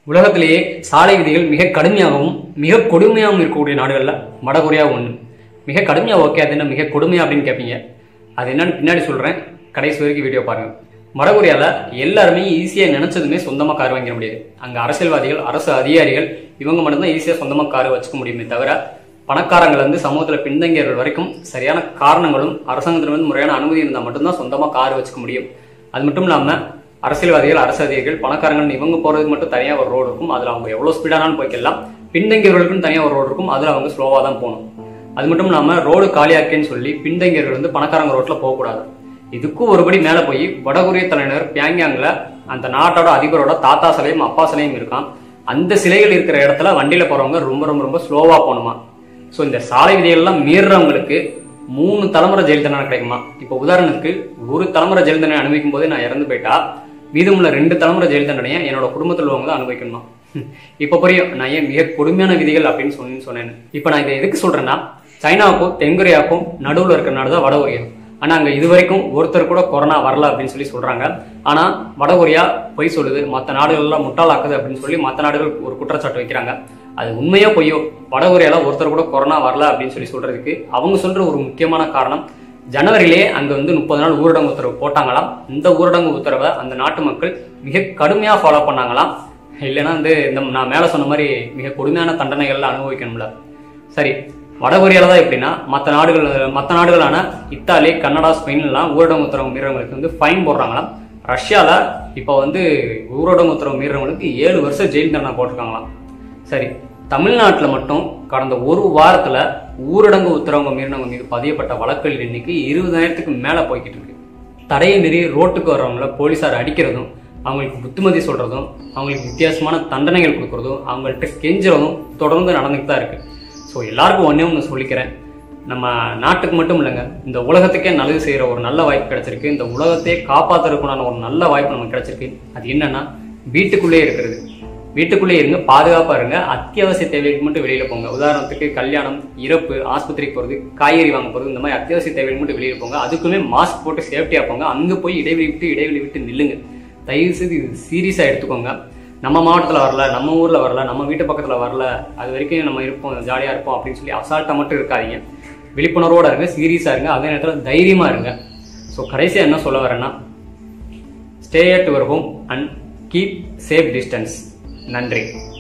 உலகத்திலேயே சாலை விதிகள் மிக கடுமையாகவும் மிக கொடுமையாகவும் இருக்கக்கூடிய நாடுகளில் வடகொரியா ஒன்று மிக கடுமையா ஓகே அது என்ன மிக கொடுமையா அப்படின்னு கேட்பீங்க அது என்னன்னு பின்னாடி சொல்கிறேன் கடைசி வரைக்கும் வீடியோ பாருங்க வடகொரியாவில் எல்லாருமே ஈஸியாக நினச்சதுமே சொந்தமாக கார் வாங்கிட முடியாது அங்கே அரசியல்வாதிகள் அரசு அதிகாரிகள் இவங்க மட்டும்தான் ஈஸியாக சொந்தமாக கார் வச்சுக்க முடியுமே தவிர பணக்காரங்கள் வந்து சமூகத்தில் பின்தங்கியவர்கள் வரைக்கும் சரியான காரணங்களும் அரசாங்கத்திலிருந்து முறையான அனுமதி இருந்தால் மட்டும்தான் சொந்தமாக கார் வச்சுக்க முடியும் அது மட்டும் இல்லாமல் அரசியல்வாதிகள் அரசு அதிகாரிகள் பணக்காரங்கள் இவங்க போகிறதுக்கு மட்டும் தனியாக ஒரு ரோடு இருக்கும் அதில் அவங்க எவ்வளோ ஸ்பீடானாலும் போய்க்கலாம் பின்தங்கியவர்களுக்கும் தனியாக ஒரு ரோடு இருக்கும் அதில் அவங்க ஸ்லோவாக தான் போகணும் அது மட்டும் இல்லாமல் ரோடு காலியாக்கேன்னு சொல்லி பின்தங்கியவர்கள் வந்து பணக்காரங்க ரோட்டில் போகக்கூடாது இதுக்கும் ஒருபடி மேலே போய் வடகொரிய தலைநகர் பியாங்யாங்கில் அந்த நாட்டோட அதிபரோட தாத்தா சிலையும் அப்பா சிலையும் இருக்கான் அந்த சிலைகள் இருக்கிற இடத்துல வண்டியில் போகிறவங்க ரொம்ப ரொம்ப ரொம்ப ஸ்லோவாக போகணுமா ஸோ இந்த சாலை விதிகள்லாம் மீறுறவங்களுக்கு மூணு தலைமுறை ஜெயில் தண்டனை கிடைக்குமா இப்போ உதாரணத்துக்கு ஒரு தலைமுறை ஜெயில் தண்டனை அனுபவிக்கும் போதே நான் இறந்து போயிட்டா மீதமுள்ள ரெண்டு தலைமுறை ஜெயில் தண்டனையை என்னோட குடும்பத்தில் உள்ளவங்க தான் அனுபவிக்கணுமா இப்போ புரியும் நான் ஏன் மிக கொடுமையான விதிகள் அப்படின்னு சொன்னேன்னு சொன்னேன் இப்போ நான் இதை எதுக்கு சொல்றேன்னா சைனாவுக்கும் தென்கொரியாவுக்கும் நடுவில் இருக்கிற நாடு தான் வடகொரியா ஆனால் அங்கே இது வரைக்கும் ஒருத்தர் கூட கொரோனா வரல அப்படின்னு சொல்லி சொல்றாங்க ஆனால் வடகொரியா பொய் சொல்லுது மற்ற நாடுகள்லாம் முட்டாளாக்குது அப்படின்னு சொல்லி மற்ற நாடுகள் ஒரு குற்றச்சாட்டு வைக்கிறாங்க அது உண்மையோ பொய்யோ வடகொரியால ஒருத்தர் கூட கொரோனா வரல அப்படின்னு சொல்லி சொல்றதுக்கு அவங்க சொல்ற ஒரு முக்கியமான காரணம் ஜனவரியிலே அங்க வந்து முப்பது நாள் ஊரடங்கு உத்தரவு போட்டாங்களாம் இந்த ஊரடங்கு உத்தரவை அந்த நாட்டு மக்கள் மிக கடுமையா ஃபாலோ பண்ணாங்களாம் இல்லைன்னா வந்து இந்த நான் மேல சொன்ன மாதிரி மிக கொடுமையான தண்டனைகள்ல அனுபவிக்கணும்ல சரி வடகொரியால தான் எப்படின்னா மற்ற நாடுகள் மற்ற நாடுகளான இத்தாலி கனடா ஸ்பெயின்லாம் ஊரடங்கு உத்தரவு மீறவங்களுக்கு வந்து ஃபைன் போடுறாங்களாம் ரஷ்யால இப்போ வந்து ஊரடங்கு உத்தரவு மீறவங்களுக்கு ஏழு வருஷம் ஜெயில் தண்டனை போட்டிருக்காங்களாம் சரி தமிழ்நாட்டில் மட்டும் கடந்த ஒரு வாரத்துல ஊரடங்கு உத்தரவங்க மீறினவங்க மீது பதியப்பட்ட வழக்குகள் எண்ணிக்கை இருபதாயிரத்துக்கு மேல போய்கிட்டு இருக்கு தடையை மீறி ரோட்டுக்கு வர்றவங்கள போலீசார் அடிக்கிறதும் அவங்களுக்கு புத்திமதி சொல்றதும் அவங்களுக்கு வித்தியாசமான தண்டனைகள் கொடுக்கறதும் அவங்கள்ட்ட கெஞ்சுறதும் தொடர்ந்து நடந்துட்டு தான் இருக்கு ஸோ எல்லாருக்கும் ஒன்றே ஒன்று சொல்லிக்கிறேன் நம்ம நாட்டுக்கு மட்டும் இல்லைங்க இந்த உலகத்துக்கே நல்லது செய்யற ஒரு நல்ல வாய்ப்பு கிடைச்சிருக்கு இந்த உலகத்தையே காப்பாத்துறதுக்குண்டான ஒரு நல்ல வாய்ப்பு நமக்கு கிடைச்சிருக்கு அது என்னன்னா வீட்டுக்குள்ளே இருக்கிறது வீட்டுக்குள்ளே இருங்க பாதுகாப்பா இருங்க அத்தியாவசிய தேவைக்கு மட்டும் வெளியில போங்க உதாரணத்துக்கு கல்யாணம் இறப்பு ஆஸ்பத்திரிக்கு போறது காய்கறி வாங்க போறது இந்த மாதிரி அத்தியாவசிய தேவைக்கு மட்டும் வெளியில போங்க அதுக்குமே மாஸ்க் போட்டு சேஃப்டியா போங்க அங்க போய் இடைவெளி விட்டு இடைவெளி விட்டு நில்லுங்க தயவு செய்து இது சீரியஸா எடுத்துக்கோங்க நம்ம மாவட்டத்தில் வரல நம்ம ஊர்ல வரல நம்ம வீட்டு பக்கத்துல வரல அது வரைக்கும் நம்ம இருப்போம் ஜாலியா இருப்போம் அப்படின்னு சொல்லி அசால்ட்டா மட்டும் இருக்காதீங்க விழிப்புணர்வோட இருங்க சீரியஸா இருங்க அதே நேரத்தில் தைரியமா இருங்க ஸோ கடைசியா என்ன சொல்ல வரேன்னா stay at your home and keep safe distance நன்றி